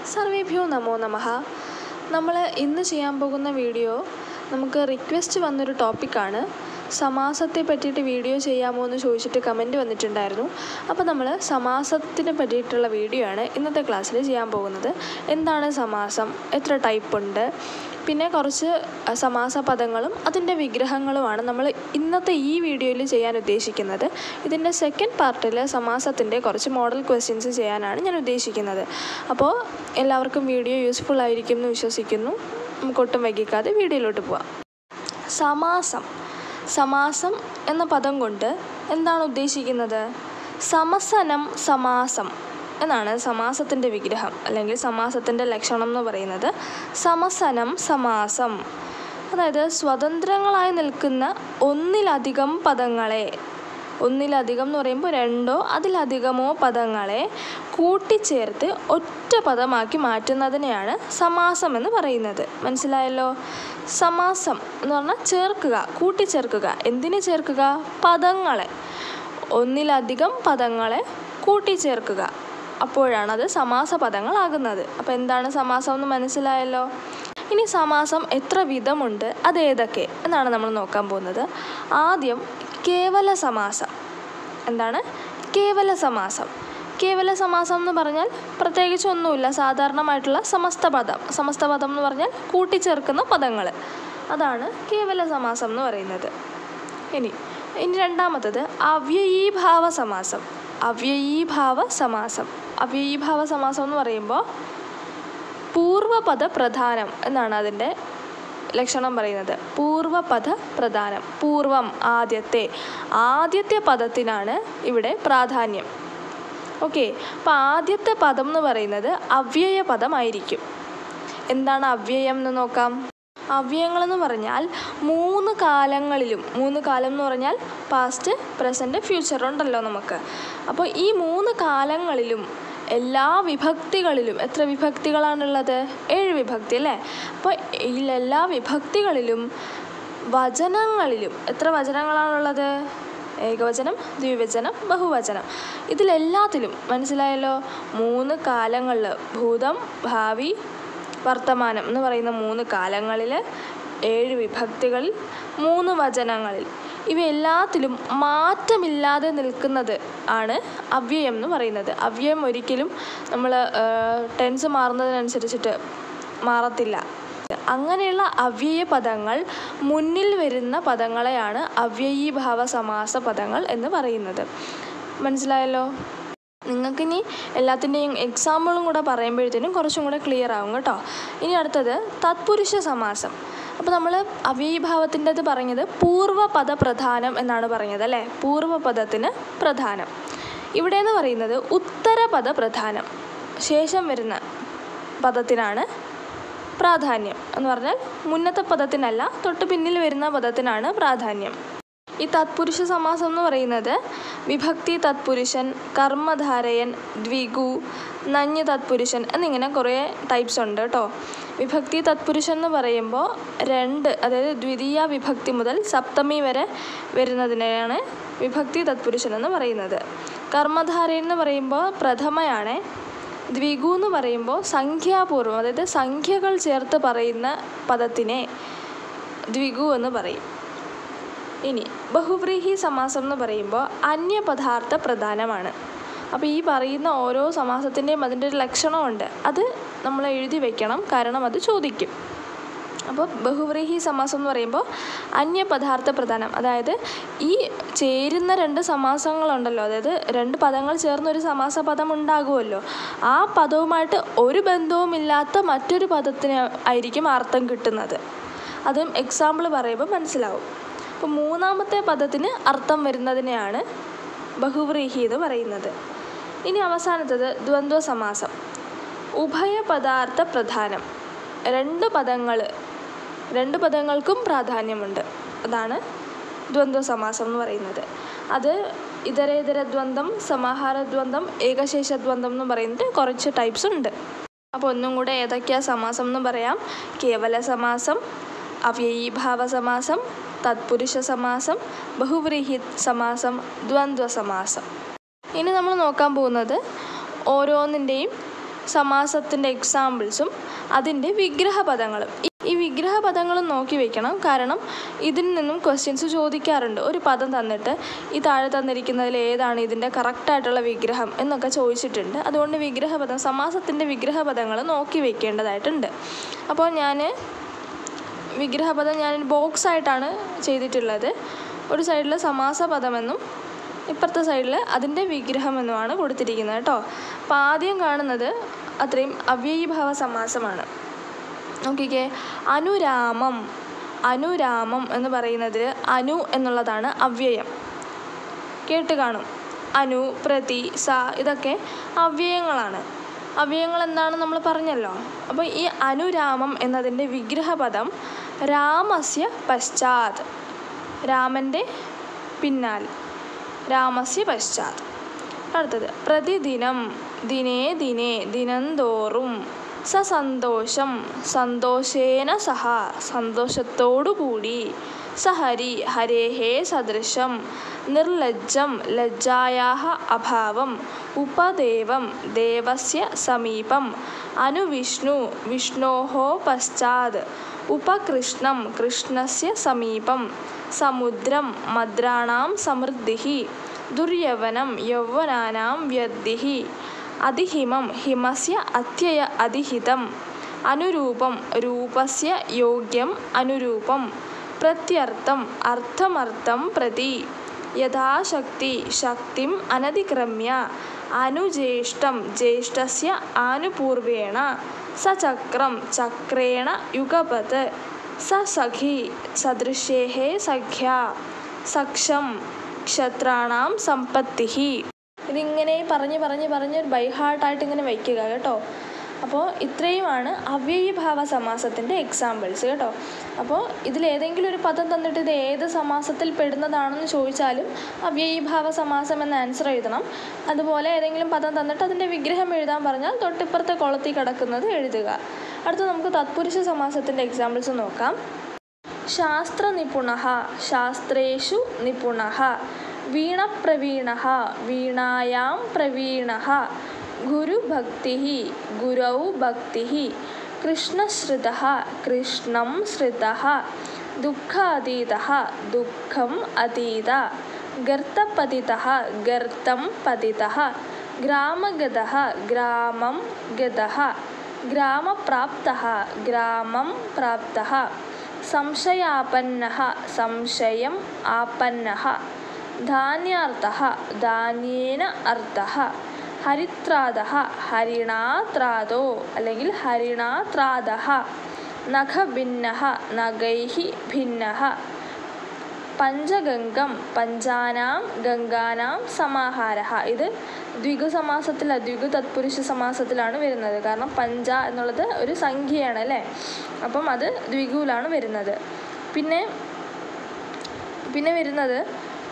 സർവേഭ്യോ നമോ നമഃ നമ്മൾ ഇന്ന് ചെയ്യാൻ പോകുന്ന വീഡിയോ നമുക്ക് റിക്വസ്റ്റ് വന്നൊരു ടോപ്പിക്കാണ് സമാസത്തെ പറ്റിയിട്ട് വീഡിയോ ചെയ്യാമോ എന്ന് ചോദിച്ചിട്ട് കമൻറ്റ് വന്നിട്ടുണ്ടായിരുന്നു അപ്പോൾ നമ്മൾ സമാസത്തിനെ പറ്റിയിട്ടുള്ള വീഡിയോ ആണ് ഇന്നത്തെ ക്ലാസ്സിൽ ചെയ്യാൻ പോകുന്നത് എന്താണ് സമാസം എത്ര ടൈപ്പ് ഉണ്ട് പിന്നെ കുറച്ച് സമാസ പദങ്ങളും അതിൻ്റെ വിഗ്രഹങ്ങളുമാണ് നമ്മൾ ഇന്നത്തെ ഈ വീഡിയോയിൽ ചെയ്യാൻ ഉദ്ദേശിക്കുന്നത് ഇതിൻ്റെ സെക്കൻഡ് പാർട്ടിൽ സമാസത്തിൻ്റെ കുറച്ച് മോഡൽ ക്വസ്റ്റ്യൻസ് ചെയ്യാനാണ് ഞാൻ ഉദ്ദേശിക്കുന്നത് അപ്പോൾ എല്ലാവർക്കും വീഡിയോ യൂസ്ഫുൾ ആയിരിക്കും എന്ന് വിശ്വസിക്കുന്നു നമുക്ക് ഒട്ടും വൈകിക്കാതെ വീഡിയോയിലോട്ട് പോവാം സമാസം സമാസം എന്ന പദം കൊണ്ട് എന്താണ് ഉദ്ദേശിക്കുന്നത് സമസനം സമാസം എന്നാണ് സമാസത്തിൻ്റെ വിഗ്രഹം അല്ലെങ്കിൽ സമാസത്തിൻ്റെ ലക്ഷണം എന്ന് പറയുന്നത് സമസനം സമാസം അതായത് സ്വതന്ത്രങ്ങളായി നിൽക്കുന്ന ഒന്നിലധികം പദങ്ങളെ ഒന്നിലധികം എന്ന് പറയുമ്പോൾ രണ്ടോ അതിലധികമോ പദങ്ങളെ കൂട്ടിച്ചേർത്ത് ഒറ്റ പദമാക്കി മാറ്റുന്നതിനെയാണ് സമാസം എന്ന് പറയുന്നത് മനസ്സിലായല്ലോ സമാസം എന്ന് പറഞ്ഞാൽ ചേർക്കുക കൂട്ടിച്ചേർക്കുക എന്തിനെ ചേർക്കുക പദങ്ങളെ ഒന്നിലധികം പദങ്ങളെ കൂട്ടിച്ചേർക്കുക അപ്പോഴാണ് അത് സമാസ പദങ്ങളാകുന്നത് അപ്പോൾ എന്താണ് സമാസം എന്ന് മനസ്സിലായല്ലോ ഇനി സമാസം എത്ര വിധമുണ്ട് അത് ഏതൊക്കെ എന്നാണ് നമ്മൾ നോക്കാൻ പോകുന്നത് ആദ്യം കേവല സമാസം എന്താണ് കേവല സമാസം കേവല സമാസം എന്ന് പറഞ്ഞാൽ പ്രത്യേകിച്ച് ഒന്നുമില്ല സാധാരണമായിട്ടുള്ള സമസ്ത പദം സമസ്ത പദം എന്ന് പറഞ്ഞാൽ കൂട്ടിച്ചേർക്കുന്ന പദങ്ങൾ അതാണ് കേവല സമാസം എന്ന് പറയുന്നത് ഇനി ഇനി രണ്ടാമത്തത് അവ്യയീഭാവ സമാസം അവ്യയീഭാവ സമാസം അവ്യയീഭാവ സമാസം എന്ന് പറയുമ്പോൾ പൂർവപദ പ്രധാനം എന്നാണ് അതിൻ്റെ ലക്ഷണം പറയുന്നത് പൂർവപദ പ്രധാനം പൂർവം ആദ്യത്തെ ആദ്യത്തെ പദത്തിനാണ് ഇവിടെ പ്രാധാന്യം ഓക്കെ അപ്പോൾ ആദ്യത്തെ പദം എന്ന് പറയുന്നത് അവ്യയ പദമായിരിക്കും എന്താണ് അവ്യയം എന്ന് നോക്കാം അവ്യയങ്ങളെന്ന് പറഞ്ഞാൽ മൂന്ന് കാലങ്ങളിലും മൂന്ന് കാലം എന്ന് പറഞ്ഞാൽ പാസ്റ്റ് പ്രസൻറ്റ് ഫ്യൂച്ചർ ഉണ്ടല്ലോ നമുക്ക് അപ്പോൾ ഈ മൂന്ന് കാലങ്ങളിലും എല്ലാ വിഭക്തികളിലും എത്ര വിഭക്തികളാണുള്ളത് ഏഴ് വിഭക്തി അല്ലേ അപ്പോൾ ഇതിലെല്ലാ വിഭക്തികളിലും വചനങ്ങളിലും എത്ര വചനങ്ങളാണുള്ളത് ഏകവചനം ദ്വിവചനം ബഹുവചനം ഇതിലെല്ലാത്തിലും മനസ്സിലായല്ലോ മൂന്ന് കാലങ്ങളിൽ ഭൂതം ഭാവി വർത്തമാനം എന്ന് പറയുന്ന മൂന്ന് കാലങ്ങളിൽ ഏഴ് വിഭക്തികളിൽ മൂന്ന് വചനങ്ങളിൽ ഇവയെല്ലാത്തിലും മാറ്റമില്ലാതെ നിൽക്കുന്നത് ആണ് അവ്യയം എന്ന് പറയുന്നത് അവ്യയം ഒരിക്കലും നമ്മൾ ടെൻസ് മാറുന്നതിനനുസരിച്ചിട്ട് മാറത്തില്ല അങ്ങനെയുള്ള അവ്യയ പദങ്ങൾ മുന്നിൽ വരുന്ന പദങ്ങളെയാണ് അവ്യയീഭാവ സമാസ പദങ്ങൾ എന്ന് പറയുന്നത് മനസ്സിലായല്ലോ നിങ്ങൾക്കിനി എല്ലാത്തിൻ്റെയും എക്സാമ്പിളും കൂടെ പറയുമ്പോഴത്തേനും കുറച്ചും കൂടെ ക്ലിയർ ആവും കേട്ടോ ഇനി അടുത്തത് തത്പുരുഷ സമാസം അപ്പോൾ നമ്മൾ അവ്യയീഭാവത്തിൻ്റെത് പറഞ്ഞത് പൂർവ്വപദ പ്രധാനം എന്നാണ് പറഞ്ഞത് അല്ലേ പൂർവ്വപദത്തിന് പ്രധാനം ഇവിടെ എന്ന് പറയുന്നത് ഉത്തരപദ പ്രധാനം ശേഷം വരുന്ന പദത്തിനാണ് പ്രാധാന്യം എന്ന് പറഞ്ഞാൽ മുന്നത്തെ പദത്തിനല്ല തൊട്ട് പിന്നിൽ വരുന്ന പദത്തിനാണ് പ്രാധാന്യം ഈ തത്പുരുഷ സമാസം എന്ന് പറയുന്നത് വിഭക്തി തത്പുരുഷൻ കർമ്മധാരയൻ ദ്വിഗു നഞ്ഞ് തത്പുരുഷൻ എന്നിങ്ങനെ കുറേ ടൈപ്സ് ഉണ്ട് കേട്ടോ വിഭക്തി തത്പുരുഷൻ എന്ന് പറയുമ്പോൾ രണ്ട് അതായത് ദ്വിതീയ വിഭക്തി മുതൽ സപ്തമി വരെ വരുന്നതിനെയാണ് വിഭക്തി തത്പുരുഷൻ എന്ന് പറയുന്നത് കർമ്മധാരയൻ എന്ന് പറയുമ്പോൾ പ്രഥമയാണ് ദ്വിഗു എന്ന് പറയുമ്പോൾ സംഖ്യാപൂർവം അതായത് സംഖ്യകൾ ചേർത്ത് പറയുന്ന പദത്തിനെ ദ്വിഗു എന്ന് പറയും ഇനി ബഹുവ്രീഹി സമാസം എന്ന് പറയുമ്പോൾ അന്യപദാർത്ഥ പ്രധാനമാണ് അപ്പോൾ ഈ പറയുന്ന ഓരോ സമാസത്തിൻ്റെയും അതിൻ്റെ ഒരു ലക്ഷണമുണ്ട് അത് നമ്മൾ എഴുതി വെക്കണം കാരണം അത് ചോദിക്കും അപ്പോൾ ബഹുവ്രീഹി സമാസം എന്ന് പറയുമ്പോൾ അന്യപദാർത്ഥ പ്രധാനം അതായത് ഈ ചേരുന്ന രണ്ട് സമാസങ്ങളുണ്ടല്ലോ അതായത് രണ്ട് പദങ്ങൾ ചേർന്ന് ഒരു സമാസ പദം ഉണ്ടാകുമല്ലോ ആ പദവുമായിട്ട് ഒരു ബന്ധവുമില്ലാത്ത മറ്റൊരു പദത്തിന് ആയിരിക്കും അർത്ഥം കിട്ടുന്നത് അതും എക്സാമ്പിൾ പറയുമ്പോൾ മനസ്സിലാവും അപ്പോൾ മൂന്നാമത്തെ പദത്തിന് അർത്ഥം വരുന്നതിനെയാണ് ബഹുവ്രീഹി എന്ന് പറയുന്നത് ഇനി അവസാനത്തത് ദ്വന്ദ്വ സമാസം ഉഭയപദാർത്ഥ പ്രധാനം രണ്ട് പദങ്ങൾ രണ്ട് പദങ്ങൾക്കും പ്രാധാന്യമുണ്ട് അതാണ് ദ്വന്ദ്വ സമാസം എന്ന് പറയുന്നത് അത് ഇതരേതര ദ്വന്ദ്വം സമാഹാര ദ്വന്ദ്വം ഏകശേഷ ദ്വന്ദ്വം എന്ന് പറയുന്നത് കുറച്ച് ടൈപ്സ് ഉണ്ട് അപ്പോൾ ഒന്നും കൂടെ ഏതൊക്കെയാണ് സമാസം എന്ന് പറയാം കേവല സമാസം അവ്യയീഭാവ സമാസം തത്പുരുഷ സമാസം ബഹുവ്രീഹി സമാസം ദ്വന്ദ്വ സമാസം ഇനി നമ്മൾ നോക്കാൻ പോകുന്നത് ഓരോന്നിൻ്റെയും സമാസത്തിൻ്റെ എക്സാമ്പിൾസും അതിൻ്റെ വിഗ്രഹപദങ്ങളും ഈ- ഈ വിഗ്രഹപദങ്ങളും നോക്കി വെക്കണം കാരണം ഇതിൽ നിന്നും ക്വസ്റ്റ്യൻസ് ചോദിക്കാറുണ്ട് ഒരു പദം തന്നിട്ട് ഈ താഴെ തന്നിരിക്കുന്നതിൽ ഏതാണ് ഇതിൻ്റെ കറക്റ്റായിട്ടുള്ള വിഗ്രഹം എന്നൊക്കെ ചോദിച്ചിട്ടുണ്ട് അതുകൊണ്ട് വിഗ്രഹപദം സമാസത്തിൻ്റെ വിഗ്രഹപദങ്ങൾ നോക്കി വെക്കേണ്ടതായിട്ടുണ്ട് അപ്പോൾ ഞാൻ വിഗ്രഹപദം ഞാൻ ബോക്സ് ആയിട്ടാണ് ചെയ്തിട്ടുള്ളത് ഒരു സൈഡിൽ സമാസപദമെന്നും ഇപ്പുറത്തെ സൈഡിൽ അതിൻ്റെ വിഗ്രഹമെന്നുമാണ് കൊടുത്തിരിക്കുന്നത് കേട്ടോ അപ്പോൾ ആദ്യം കാണുന്നത് അത്രയും അവ്യയീഭാവ സമാസമാണ് നോക്കിക്കേ അനുരാമം അനുരാമം എന്ന് പറയുന്നതിൽ അനു എന്നുള്ളതാണ് അവ്യയം കേട്ട് കാണും അനു പ്രതി സ ഇതൊക്കെ അവ്യയങ്ങളാണ് അവ്യയങ്ങൾ എന്താണെന്ന് നമ്മൾ പറഞ്ഞല്ലോ അപ്പോൾ ഈ അനുരാമം എന്നതിൻ്റെ വിഗ്രഹപദം രാമസ്യ പശ്ചാത് രാമൻ്റെ പിന്നാൽ രാമസ്യ പശ്ചാത് അടുത്തത് പ്രതിദിനം ദിനേ ദിനേ ദിനംതോറും സസന്തോഷം സന്തോഷേന സഹ സന്തോഷത്തോടുകൂടി സഹരി ഹരേഹേ സദൃശം നിർലജ്ജം ലജ്ജായാഹ അഭാവം ഉപദേവം ദേവസ്യ സമീപം അനുവിഷ്ണു വിഷ്ണോः പശ്ചാത് ഉപകൃഷ്ണം കൃഷ്ണസ്യ സമീപം സമുദ്രം മദ്രാണാം സമൃദ്ധിः ദുര്യവനം യൗവനാനാം വ്യർദ്ധിः അതിഹിമം ഹിമസ്യ അത്യയ അതിഹിതം അനുരൂപം രൂപസ്യ യോഗ്യം അനുരൂപം പ്രത്യർത്ഥം അർത്ഥമർത്ഥം പ്രതി യഥാശക്തി ശക്തിം അനതിക്രമ്യ അനുജ്യേഷ്ഠം ജ്യേഷ്ഠസ്യ ആനുപൂർവേണ സചക്രം ചക്രേണ യുഗപത് സ സഖി സദൃശേः സഖ്യ സക്ഷം ക്ഷത്രാണാം സമ്പത്തിഃ ഇതിങ്ങനെ പറഞ്ഞ് പറഞ്ഞ് പറഞ്ഞ് ഒരു ബൈഹാർട്ടായിട്ട് ഇങ്ങനെ വയ്ക്കുക കേട്ടോ അപ്പോൾ ഇത്രയുമാണ് അവ്യയീഭാവ സമാസത്തിൻ്റെ എക്സാമ്പിൾസ് കേട്ടോ അപ്പോൾ ഇതിലേതെങ്കിലും ഒരു പദം തന്നിട്ട് ഇത് ഏത് സമാസത്തിൽ പെടുന്നതാണെന്ന് ചോദിച്ചാലും അവ്യയീഭാവ സമാസം എന്ന ആൻസർ എഴുതണം അതുപോലെ ഏതെങ്കിലും പദം തന്നിട്ട് അതിൻ്റെ വിഗ്രഹം എഴുതാൻ പറഞ്ഞാൽ തൊട്ടിപ്പുറത്തെ കുളത്തിൽ കിടക്കുന്നത് എഴുതുക അടുത്ത നമുക്ക് തത്പുരുഷ സമാസത്തിൻ്റെ എക്സാമ്പിൾസ് നോക്കാം ശാസ്ത്രനിപുണः ശാസ്ത്രേഷു നിപുണः വീണപ്രവീണः വീണായാं പ്രവീണः ഗുരുഭക്തിः ഗുരौ ഭക്തിः कृष्णश्रितः कृष्णं श्रितः दुःखातीतः दुःखम् अतीत गर्तपतितः गर्तं पतितः ग्रामगतः ग्रामं गतः ग्रामप्राप्तः ग्रामं प्राप्तः संशयापन्नः संशयम् आपन्नः धान्यार्थः धान्येन अर्थः ഹരിത്രാദഹ ഹരിണാത്രാദോ അല്ലെങ്കിൽ ഹരിണാത്രാദഹ നഖഭിന്നഃ നഖൈഹി ഭിന്നഃ പഞ്ചഗംഗം പഞ്ചാനാം ഗംഗാനാം സമാഹാരഃ ഇത് ദ്വിഗു സമാസത്തില ദ്വിഗു തത്പുരുഷ സമാസത്തിലാണ് വരുന്നത് കാരണം പഞ്ച എന്നുള്ളത് ഒരു സംഖ്യയാണ് അല്ലേ അപ്പം അത് ദ്വിഗുവിലാണ് വരുന്നത് പിന്നെ പിന്നെ വരുന്നത്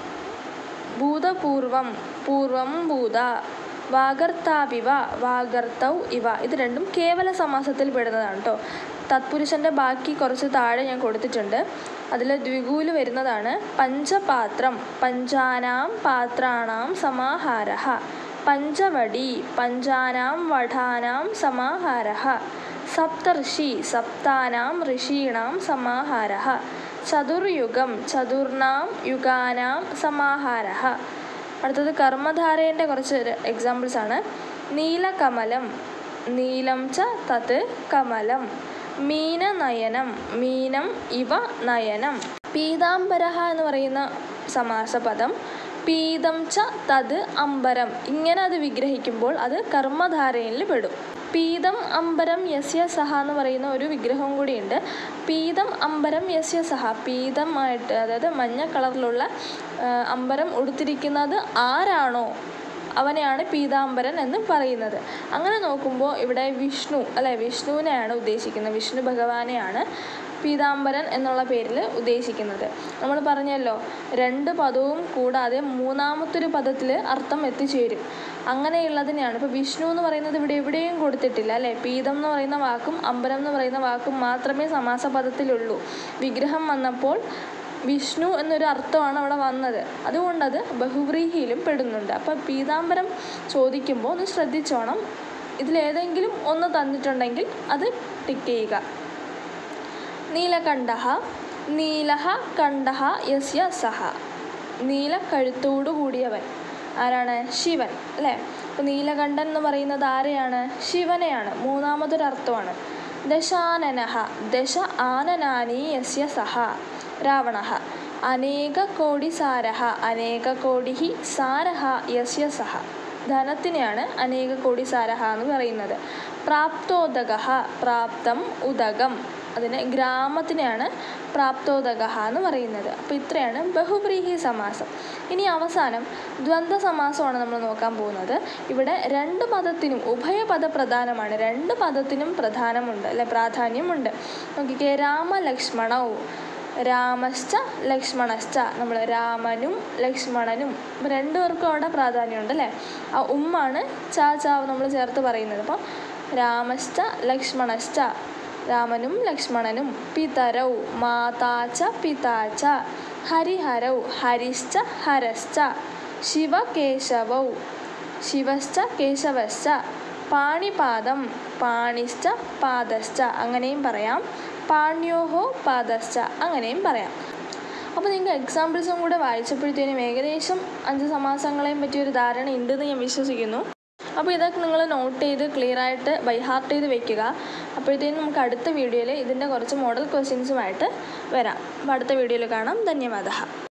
ഭൂതപൂർവം പൂർവം ഭൂത വാഗർത്താവിവ വാഗർത്തൗ ഇവ ഇത് രണ്ടും കേവല സമാസത്തിൽ പെടുന്നതാണ് കേട്ടോ തത്പുരുഷൻ്റെ ബാക്കി കുറച്ച് താഴെ ഞാൻ കൊടുത്തിട്ടുണ്ട് അതിൽ ദ്വിഗുവിൽ വരുന്നതാണ് പഞ്ചപാത്രം പഞ്ചാനാം പാത്രാണാം സമാഹാര പഞ്ചവടി പഞ്ചാനാം വടാനാം സമാഹാര സപ്തർഷി സപ്താനാം ഋഷീണാം സമാഹാര ചതുർയുഗം ചതുർനാം യുഗാനാം സമാഹാര അടുത്തത് കർമ്മധാരേൻ്റെ കുറച്ച് എക്സാമ്പിൾസ് ആണ് നീലകമലം നീലം ച തത് കമലം മീനനയനം മീനം ഇവ നയനം പീതാംബരഹ എന്ന് പറയുന്ന സമാസപദം പീതം ച തത് അമ്പരം ഇങ്ങനെ അത് വിഗ്രഹിക്കുമ്പോൾ അത് കർമ്മധാരയിൽ പെടും പീതം അമ്പരം യസ്യ സഹ എന്ന് പറയുന്ന ഒരു വിഗ്രഹം കൂടിയുണ്ട് പീതം അമ്പരം യസ്യ സഹ പീതമായിട്ട് അതായത് മഞ്ഞ കളറിലുള്ള ആ, അമ്പരം ഉടുത്തിരിക്കുന്നത് ആരാണോ അവനെയാണ് പീതാംബരൻ എന്ന് പറയുന്നത് അങ്ങനെ നോക്കുമ്പോൾ ഇവിടെ വിഷ്ണു അല്ലെ വിഷ്ണുവിനെയാണ് ഉദ്ദേശിക്കുന്നത് വിഷ്ണു ഭഗവാനെയാണ് പീതാംബരൻ എന്നുള്ള പേരിൽ ഉദ്ദേശിക്കുന്നത് നമ്മൾ പറഞ്ഞല്ലോ രണ്ട് പദവും കൂടാതെ മൂന്നാമത്തൊരു പദത്തിൽ അർത്ഥം എത്തിച്ചേരും അങ്ങനെയുള്ളതിനെയാണ് ഇപ്പോൾ വിഷ്ണു എന്ന് പറയുന്നത് ഇവിടെ എവിടെയും കൊടുത്തിട്ടില്ല അല്ലേ പീതം എന്ന് പറയുന്ന വാക്കും അമ്പരം എന്ന് പറയുന്ന വാക്കും മാത്രമേ സമാസ പദത്തിലുള്ളൂ വിഗ്രഹം വന്നപ്പോൾ വിഷ്ണു എന്നൊരു അർത്ഥമാണ് അവിടെ വന്നത് അതുകൊണ്ടത് ബഹുവ്രീഹിയിലും പെടുന്നുണ്ട് അപ്പോൾ പീതാംബരം ചോദിക്കുമ്പോൾ ഒന്ന് ശ്രദ്ധിച്ചോണം ഇതിലേതെങ്കിലും ഒന്ന് തന്നിട്ടുണ്ടെങ്കിൽ അത് ടിക്ക് ചെയ്യുക നീലകണ്ഠ നീലഹ കണ്ഠ യസ്യ സഹ നീല കഴുത്തോടു കൂടിയവൻ ആരാണ് ശിവൻ അല്ലേ അപ്പോൾ നീലകണ്ഠൻ എന്ന് പറയുന്നത് ആരെയാണ് ശിവനെയാണ് മൂന്നാമതൊരർത്ഥമാണ് ദശാനനഹ ദശ ആനനാനി യസ്യ സഹ രാവണ അനേക കോടി സാരഹ അനേക കോടി സാരഹ യസ്യ സഹ ധനത്തിനെയാണ് അനേക കോടി സാരഹ എന്ന് പറയുന്നത് പ്രാപ്തോദക പ്രാപ്തം ഉദകം അതിന് ഗ്രാമത്തിനെയാണ് പ്രാപ്തോദക എന്ന് പറയുന്നത് അപ്പോൾ ഇത്രയാണ് ബഹുബ്രീഹി സമാസം ഇനി അവസാനം ദ്വന്ദ്വ സമാസമാണ് നമ്മൾ നോക്കാൻ പോകുന്നത് ഇവിടെ രണ്ട് പദത്തിനും ഉഭയപദ പ്രധാനമാണ് രണ്ട് പദത്തിനും പ്രധാനമുണ്ട് അല്ലെ പ്രാധാന്യമുണ്ട് നോക്കിക്കേ രാമലക്ഷ്മണവും രാമശ്ച ലക്ഷ്മണശ്ച നമ്മൾ രാമനും ലക്ഷ്മണനും ഇപ്പം രണ്ടുപേർക്കും അവിടെ പ്രാധാന്യമുണ്ട് അല്ലേ ആ ഉമ്മാണ് ചാ ചാവ് നമ്മൾ ചേർത്ത് പറയുന്നത് അപ്പോൾ രാമശ്ച ലക്ഷ്മണശ്ച രാമനും ലക്ഷ്മണനും പിതരൗ മാതാച്ച പിതാച്ച ഹരിഹരൗ ഹരിശ്ച ഹരശ്ച ശിവകേശവൗ ശിവശ്ച കേശവശ്ച പാണിപാദം പാണിശ്ച പാദശ്ച അങ്ങനെയും പറയാം പാണ്യോഹോ പാദശ്ച അങ്ങനെയും പറയാം അപ്പോൾ നിങ്ങൾക്ക് എക്സാമ്പിൾസും കൂടെ വായിച്ചപ്പോഴത്തേനും ഏകദേശം അഞ്ച് സമാസങ്ങളെയും പറ്റിയൊരു ധാരണ ഉണ്ടെന്ന് ഞാൻ വിശ്വസിക്കുന്നു അപ്പോൾ ഇതൊക്കെ നിങ്ങൾ നോട്ട് ചെയ്ത് ക്ലിയർ ആയിട്ട് ബൈ ഹാർട്ട് ചെയ്ത് വെക്കുക അപ്പോഴത്തേനും നമുക്ക് അടുത്ത വീഡിയോയിൽ ഇതിൻ്റെ കുറച്ച് മോഡൽ ക്വസ്റ്റ്യൻസുമായിട്ട് വരാം അപ്പോൾ അടുത്ത വീഡിയോയിൽ കാണാം ധന്യവാദ